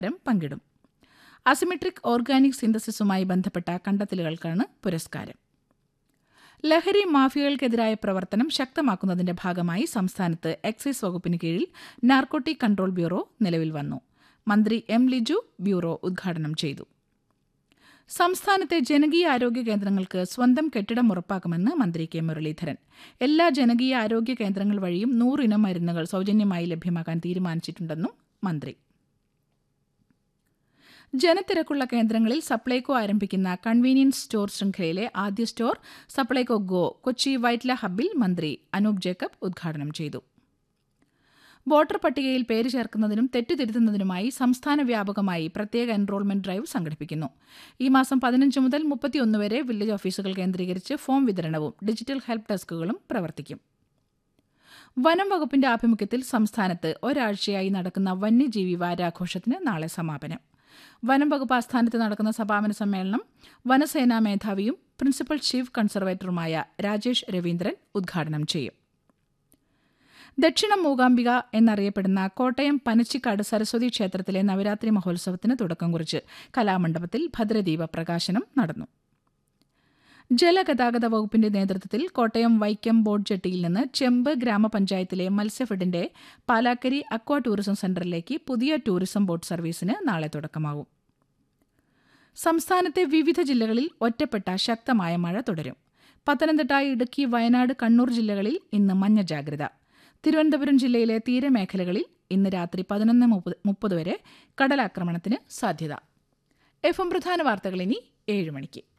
പങ്കിടും asymmetric organic സിന്തസിസുമായി ബന്ധപ്പെട്ട കണ്ടെത്തലുകൾക്കാണ് പുരസ്കാരം ലഹരി മാഫിയകൾക്കെതിരായ പ്രവർത്തനം ശക്തമാക്കുന്നതിന്റെ ഭാഗമായി സംസ്ഥാനത്ത് എക്സൈസ് വകുപ്പിന് കീഴിൽ നാർക്കോട്ടിക് കൺട്രോൾ ബ്യൂറോ നിലവിൽ വന്നു മന്ത്രി എം ലിജു ബ്യൂറോ ഉദ്ഘാടനം ചെയ്തു സംസ്ഥാനത്തെ ജനകീയ ആരോഗ്യ കേന്ദ്രങ്ങൾക്ക് സ്വന്തം കെട്ടിടം ഉറപ്പാക്കുമെന്ന് മന്ത്രി കെ മുരളീധരൻ എല്ലാ ജനകീയ ആരോഗ്യ കേന്ദ്രങ്ങൾ വഴിയും നൂറിനം മരുന്നുകൾ സൗജന്യമായി ലഭ്യമാക്കാൻ തീരുമാനിച്ചിട്ടുണ്ടെന്നും മന്ത്രി ജനത്തിരക്കുള്ള കേന്ദ്രങ്ങളിൽ സപ്ലൈകോ ആരംഭിക്കുന്ന കൺവീനിയൻസ് സ്റ്റോർ ശൃംഖലയിലെ ആദ്യ സ്റ്റോർ സപ്ലൈകോ ഗോ കൊച്ചി വൈറ്റ്ല ഹബ്ബിൽ മന്ത്രി അനൂപ് ജേക്കബ് ഉദ്ഘാടനം ചെയ്തു വോട്ടർ പട്ടികയിൽ പേര് ചേർക്കുന്നതിനും തെറ്റുതിരുത്തുന്നതിനുമായി സംസ്ഥാന വ്യാപകമായി പ്രത്യേക എൻറോൾമെന്റ് ഡ്രൈവ് സംഘടിപ്പിക്കുന്നു ഈ മാസം പതിനഞ്ച് മുതൽ മുപ്പത്തിയൊന്ന് വരെ വില്ലേജ് ഓഫീസുകൾ കേന്ദ്രീകരിച്ച് ഫോം വിതരണവും ഡിജിറ്റൽ ഹെൽപ്പ് ഡെസ്കുകളും പ്രവർത്തിക്കും വനം വകുപ്പിന്റെ ആഭിമുഖ്യത്തിൽ സംസ്ഥാനത്ത് ഒരാഴ്ചയായി നടക്കുന്ന വന്യജീവി വാരാഘോഷത്തിന് നാളെ സമാപനം വനം വകുപ്പ് ആസ്ഥാനത്ത് നടക്കുന്ന സമാപന സമ്മേളനം വനസേനാ മേധാവിയും പ്രിൻസിപ്പൽ ചീഫ് കൺസർവേറ്ററുമായ രാജേഷ് രവീന്ദ്രൻ ഉദ്ഘാടനം ചെയ്യും ദക്ഷിണ മൂകാംബിക എന്നറിയപ്പെടുന്ന കോട്ടയം പനച്ചിക്കാട് സരസ്വതി ക്ഷേത്രത്തിലെ നവരാത്രി മഹോത്സവത്തിന് തുടക്കം കുറിച്ച് കലാമണ്ഡപത്തിൽ ഭദ്രദീപ പ്രകാശനം നടന്നു ജലഗതാഗത വകുപ്പിന്റെ നേതൃത്വത്തിൽ കോട്ടയം വൈക്കം ബോട്ട് ജെട്ടിയിൽ നിന്ന് ചെമ്പ് ഗ്രാമപഞ്ചായത്തിലെ മത്സ്യഫെഡിന്റെ പാലാക്കരി അക്വാ ടൂറിസം സെന്ററിലേക്ക് പുതിയ ടൂറിസം ബോട്ട് സർവീസിന് നാളെ തുടക്കമാകും സംസ്ഥാനത്തെ വിവിധ ജില്ലകളിൽ ഒറ്റപ്പെട്ട ശക്തമായ മഴ തുടരും പത്തനംതിട്ട ഇടുക്കി വയനാട് കണ്ണൂർ ജില്ലകളിൽ ഇന്ന് മഞ്ഞ ജാഗ്രത തിരുവനന്തപുരം ജില്ലയിലെ തീരമേഖലകളിൽ ഇന്ന് രാത്രി പതിനൊന്ന് മുപ്പത് വരെ കടലാക്രമണത്തിന് സാധ്യത എഫ് എം പ്രധാന വാർത്തകൾ ഇനി ഏഴ് മണിക്ക്